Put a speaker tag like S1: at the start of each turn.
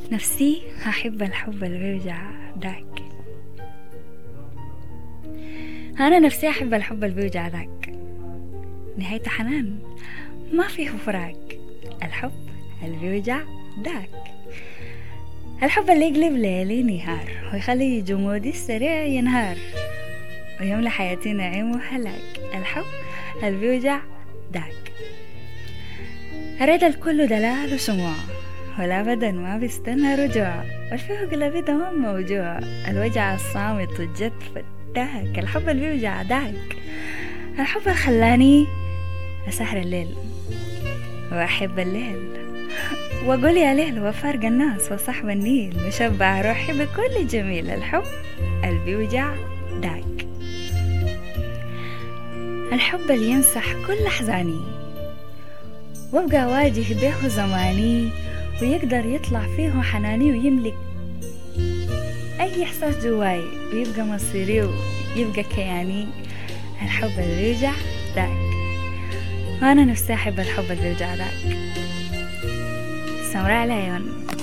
S1: نفسي هحب الحب اللي بيوجع داك أنا نفسي أحب الحب اللي بيوجع داك نهايته حنان ما فيه فراق الحب اللي بيوجع داك الحب اللي يقلب ليلي نهار ويخلي جمودي السريع ينهار ويملى حياتي نعيم وهلاك الحب اللي بيوجع داك أريد الكل دلال وشموع ولا بدا ما بيستنى رجوع والفيه قلبي دوام موجوع الوجع الصامت والجد فتاك الحب اللي بيوجع داك الحب اللي خلاني أسهر الليل وأحب الليل وأقول يا ليل وفارق الناس وصحب النيل مشبع روحي بكل جميل الحب اللي بيوجع داك الحب اللي يمسح كل أحزاني وابقى أواجه به زماني ويقدر يطلع فيه حناني ويملك أي إحساس جواي ويبقى مصيري ويبقى كياني الحب اللي بيوجع داك وأنا نفسي أحب الحب اللي بيوجع داك سمراء العيون